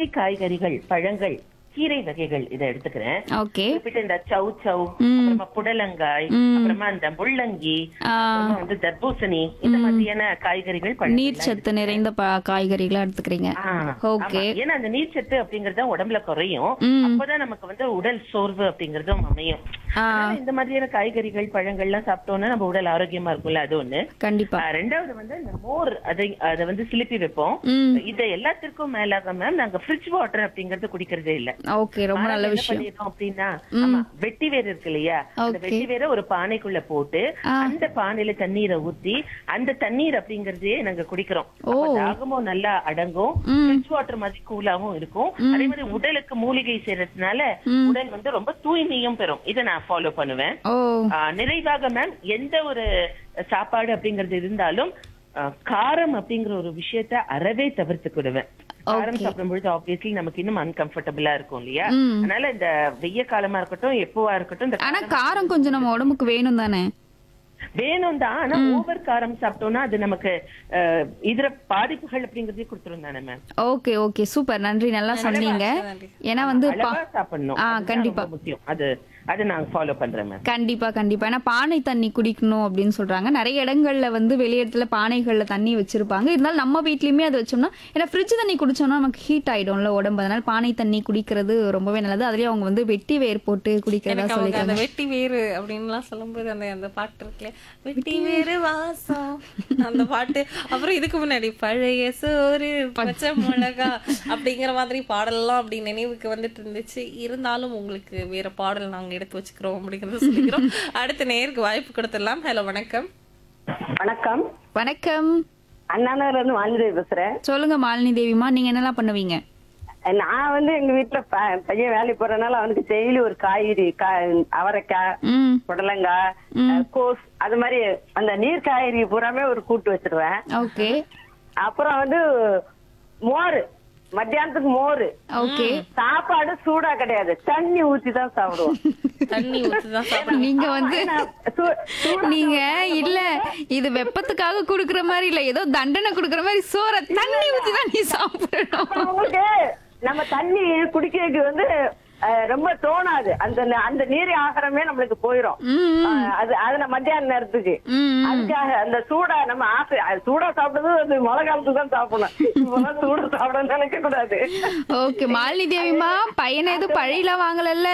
காய்கறிகள் பழங்கள் கீரை வகைகள் இதை எடுத்துக்கிறேன் ஓகே குறிப்பிட்ட இந்த சவு சவு அப்புறமா புடலங்காய் அப்புறமா இந்த முள்ளங்கி அப்புறமா வந்து தர்பூசணி இந்த மாதிரியான காய்கறிகள் பழங்கள் நீர் சத்து நிறைந்த ப- காய்கறிகளா எடுத்துக்கிறீங்க ஆ, ஓகே ஆமா. ஏன்னா அந்த நீர்ச்சத்து அப்படிங்கறது தான் உடம்புல குறையும் ம். அப்பதான் நமக்கு வந்து உடல் சோர்வு அப்படிங்கறதும் அமையும் ஆ. அதனால இந்த மாதிரியான காய்கறிகள் பழங்கள்லாம் சாப்பிட்டோம்னா நம்ம உடல் ஆரோக்கியமா இருக்கும்ல அது ஒண்ணு கண்டிப்பா ஆ, ரெண்டாவது வந்து இந்த மோர் அதை அதை வந்து சிலிப்பி வைப்போம் ம் இதை எல்லாத்திற்கும் மேலாக மேம் நாங்க ஃப்ரிட்ஜ் வாட்டர் அப்படிங்கறது குடிக்கிறதே இல்ல ஓகே ரொம்ப நல்ல மாறாக என்ன விஷயம் பண்ணிடுறோம் அப்படின்னா ஆமா வெட்டி வேர் இருக்கு இல்லையா அந்த Okay. வெட்டி வேரை ஒரு பானைக்குள்ள போட்டு ஆ. அந்த பானையில தண்ணீரை ஊத்தி அந்த தண்ணீர் அப்படிங்கறதே நாங்க குடிக்கிறோம் ஓ. அப்ப தாகமும் நல்லா அடங்கும் ம். ஃப்ரிட்ஜ் வாட்டர் மாதிரி கூலாவும் இருக்கும் அதே மாதிரி உடலுக்கு மூலிகை செய்யறதுனால உடல் வந்து ரொம்ப தூய்மையும் பெறும் இதை நான் ஃபாலோ பண்ணுவேன் ஓ ஆ, நிறைவாக மேம் எந்த ஒரு சாப்பாடு அப்படிங்கறது இருந்தாலும் ஆ, காரம் அப்படிங்கிற ஒரு விஷயத்த அறவே தவிர்த்துக்கிடுவேன் காரம் சாப்பிடும்பொழுது ஆப்வியஸ்லி நமக்கு இன்னும் அன்கம்ஃபர்டபுளா இருக்கும் இல்லையா ம். அதனால இந்த வெய்ய காலமா இருக்கட்டும் எப்பவா இருக்கட்டும் இந்த ஆனா காரம் கொஞ்சம் நம்ம உடம்புக்கு வேணும் தானே வேணும் தான் ஆனா ஓவர் காரம் சாப்பிட்டோம்னா அது நமக்கு அஹ், இதர பாதிப்புகள் அப்படிங்கறதே கொடுத்துரும் தானே மேம் ஓகே ஓகே சூப்பர் நன்றி நல்லா சொன்னீங்க ஏன்னா வந்து பா- அளவா சாப்பிடணும் ஆ, அதுதான் கண்டிப்பா. ரொம்ப முக்கியம் அது அது நான் ஃபாலோ பண்றேன் மேம் கண்டிப்பா கண்டிப்பா ஏன்னா பானை தண்ணி குடிக்கணும் அப்படின்னு சொல்றாங்க நிறைய இடங்கள்ல வந்து வெளியிடத்துல பானைகள்ல தண்ணி வச்சிருப்பாங்க இருந்தாலும் நம்ம வீட்லயுமே அது வச்சோம்னா ஏன்னா ஃப்ரிட்ஜ் தண்ணி குடிச்சோம்னா நமக்கு ஹீட் ஆயிடும்ல உடம்பு அதனால பானை தண்ணி குடிக்கிறது ரொம்பவே நல்லது அதுலயும் அவங்க வந்து வெட்டி வேர் போட்டு குடிக்கிறதா எனக்கு அவங்க சொல்லிருக்காங்க அந்த வெட்டி வேறு அப்படின்லாம் சொல்லும்போது அந்த அந்த பாட்டு இருக்குல்ல வெட்டி வேறு வாசம் அந்த பாட்டு அப்புறம் இதுக்கு முன்னாடி பழைய சோறு பச்சை மிளகா அப்படிங்கிற மாதிரி பாடல்லாம் அப்படி நினைவுக்கு வந்துட்டு இருந்துச்சு இருந்தாலும் உங்களுக்கு வேற பாடல் நாங்க எடுத்து வச்சுக்கிறோம் அப்படிங்கறத சொல்லிக்கிறோம் அடுத்த நேருக்கு வாய்ப்பு கொடுத்துடலாம் ஹலோ வணக்கம் வணக்கம் வணக்கம் அண்ணாநகர்ல இருந்து வாணிதேவி பேசுறேன் சொல்லுங்க மாலினி தேவிமா நீங்க என்னெல்லாம் பண்ணுவீங்க நான் வந்து எங்க வீட்டுல ப- பையன் வேலைக்கு போறதுனால அவனுக்கு டெய்லி ஒரு காய்கறி கா- அவரைக்காய் ம் புடலங்காய் அஹ், கோஸ் அது மாதிரி அந்த நீர் காய்கறி பூராமே ஒரு கூட்டு வச்சிருவேன் ஓகே அப்புறம் வந்து மோர் மத்தியானத்துக்கு மோர் ஓகே சாப்பாடு சூடா கிடையாது தண்ணி ஊத்தி தான் சாப்பிடுவோம் தண்ணி ஊத்துதான் சாப்பிடுவோம் நீங்க வந்து ஆனா, சூ- சூடா நீங்க இல்ல இது வெப்பத்துக்காக குடுக்குற மாதிரி இல்ல ஏதோ தண்டனை குடுக்குற மாதிரி சோற தண்ணி ஊத்தி தான் நீ சாப்பிடணும் அப்புறம் உங்களுக்கு நம்ம தண்ணி குடிக்கிறதுக்கு வந்து அஹ், ரொம்ப தோணாது அந்த அந்த நீர் ஆகாரமே நம்மளுக்கு போயிரும் ம், அஹ், அது அதுல மத்தியான நேரத்துக்கு ம் அதுக்காக அந்த சூடா நம்ம ஆசை அது சூடா சாப்பிடுறது அது மழை காலத்துக்கு தான் சாப்பிடணும் இப்பெல்லாம் சூடா சாப்பிட நினைக்க கூடாது ஓகே மாலினி தேவிமா பையனை எதுவும் பழியெல்லாம் வாங்கலல்ல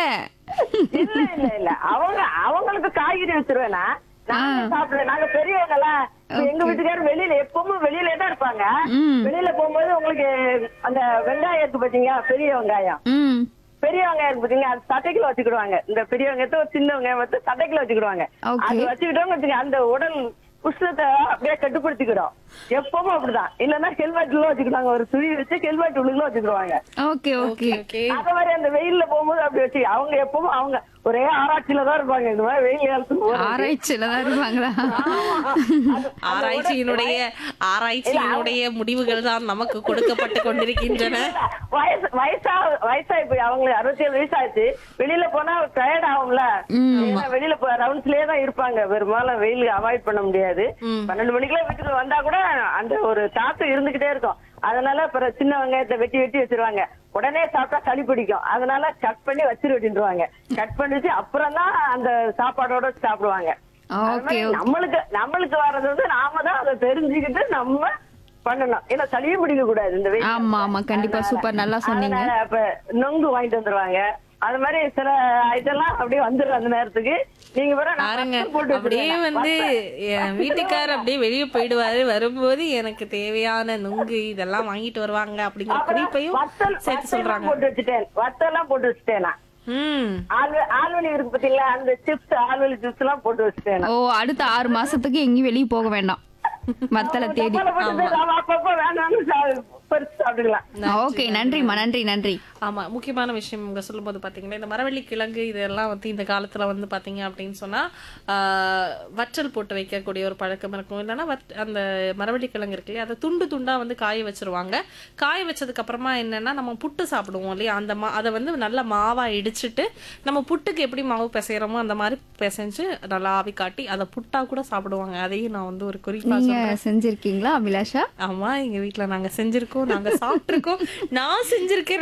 இல்ல இல்ல இல்ல அவங்க அவங்களுக்கு காய்கறி வச்சிருவேனா நாங்க சாப்பிடுவேன் நாங்க பெரியவங்க எல்லாம் இப்ப எங்க வீட்டுக்காரர் வெளியில எப்பவும் வெளியில தான் இருப்பாங்க ம். வெளியில போகும்போது உங்களுக்கு அந்த வெங்காயம் இருக்கு பாத்தீங்க பெரிய வெங்காயம் ம் பெரிய வெங்காயம் இருக்கு பாத்தீங்க அது சட்டைக்குள்ள வச்சுக்கிடுவாங்க இந்த பெரிய வெங்காயத்தை ஒரு சின்ன வெங்காயம் வந்து சட்டைக்குள்ள வச்சுக்கிடுவாங்க Okay. அது வச்சுக்கிட்டோம் வச்சுக்க அந்த உடல் உஷ்ணத்தை அப்படியே கட்டுப்படுத்திக்கிறோம் எப்பவும் அப்படிதான் இல்லன்னா ஹெல்மெட்ல வச்சுக்கிடுவாங்க ஒரு துணி வச்சு ஹெல்மெட் உள்ளுக்குள்ள வச்சுக்கிடுவாங்க ஓகே ஓகே ஓகே அத மாதிரி அந்த வெயில்ல போகும்போது அப்படி வச்சு அவங்க எப்பவும் அவங்க ஒரே ஆராய்ச்சியில தான் இருப்பாங்க இந்த மாதிரி வெயில் காலத்துக்கு போறது. ஆராய்ச்சியில தான் இருப்பாங்களா ஆமா. அது- ஆராய்ச்சியினுடைய ஆராய்ச்சியினுடைய முடிவுகள் தான் நமக்கு கொடுக்கப்பட்டு கொண்டிருக்கின்றன வயசு வயசா வயசாயி போய் அவங்களுக்கு அறுபத்தி ஏழு வயசு ஆச்சு வெளியில போனா டயர்ட் ஆகும்ல ஏன்னா வெளியில போ ரவுண்ட்ஸ்லயே தான் இருப்பாங்க பெரும்பாலும் வெயில் அவாய்ட் பண்ண முடியாது பன்னெண்டு மணிக்கெல்லாம் வீட்டுக்கு வந்தா கூட அந்த ஒரு தாக்கம் இருந்துகிட்டே இருக்கும் அதனால அப்புறம் சின்ன வெங்காயத்தை வெட்டி வெட்டி வச்சிருவாங்க உடனே சாப்பிட்டா சளி பிடிக்கும் அதனால கட் பண்ணி வச்சிரு வெட்டிடுவாங்க கட் பண்ணி வச்சு அப்புறம் தான் அந்த சாப்பாடோட சாப்பிடுவாங்க அது ஓகே மாதிரி நம்மளுக்கு நம்மளுக்கு வர்றது வந்து நாம தான் அதை தெரிஞ்சுக்கிட்டு நம்ம பண்ணணும் ஏன்னா சளியும் பிடிக்க கூடாது இந்த வெயில் ஆமா ஆமா கண்டிப்பா சூப்பர் நல்லா சொன்னீங்க அதனால அப்ப நொங்கு வாங்கிட்டு வந்துருவாங்க அது மாதிரி சில ஐட்டம்லாம் அப்படியே வந்துடும் அந்த நேரத்துக்கு நீங்க வேற நான் பாருங்க வத்தல் போட்டு அப்படியே வச்சிருவேன். வந்து வத்தல். என் வீட்டுக்காரர் அப்படியே வெளியே போயிடுவாரு வரும்போது எனக்கு தேவையான நுங்கு இதெல்லாம் வாங்கிட்டு வருவாங்க அப்படிங்கிற அப்புறம் குறிப்பையும் வத்தல் சேர்த்து வத்தல்லாம் சொல்றாங்க போட்டு வச்சுட்டேன் வத்தெல்லாம் போட்டு வச்சுட்டேன் நான் ம் ஆல்வ- ஆல்வலி இருக்கு பாத்தீங்களா அந்த சிப்ஸ் ஆல்வலி சிப்ஸ் எல்லாம் போட்டு வச்சுட்டேன் நான். ஓ அடுத்த ஆறு மாசத்துக்கு எங்கேயும் வெளியே போக வேண்டாம் மத்தல தேடி டப்பால போட்டு நாம அப்பப்போ வேணாம்னு சா- பறிச்சு சாப்பிட்டுக்கலாம் ஓகே நன்றிம்மா நன்றி நன்றி ஆமா முக்கியமான விஷயம் இங்க சொல்லும்போது பாத்தீங்கன்னா இந்த மரவள்ளி கிழங்கு இதெல்லாம் வந்து இந்த காலத்துல வந்து பாத்தீங்க அப்படின்னு சொன்னா ஆஹ், வற்றல் போட்டு வைக்கக்கூடிய ஒரு பழக்கம் இருக்கும் இல்லைன்னா வத் அந்த மரவள்ளி கிழங்கு இருக்கு இல்லையா அதை துண்டு துண்டா வந்து காய வச்சிருவாங்க காய வச்சதுக்கு அப்புறமா என்னன்னா நம்ம புட்டு சாப்பிடுவோம் இல்லையா அந்த மா அதை வந்து நல்லா மாவா இடிச்சிட்டு நம்ம புட்டுக்கு எப்படி மாவு பிசைறோமோ அந்த மாதிரி பிசைஞ்சு நல்லா ஆவி காட்டி அதை புட்டா கூட சாப்பிடுவாங்க அதையும் நான் வந்து ஒரு குறிப்பா நீங்க செஞ்சிருக்கீங்களா அபிலாஷா ஆமா எங்க வீட்ல நாங்க செஞ்சிருக்கோம் நாங்க சாப்பிட்டிருக்கோம் நான் செஞ்சிருக்கேன்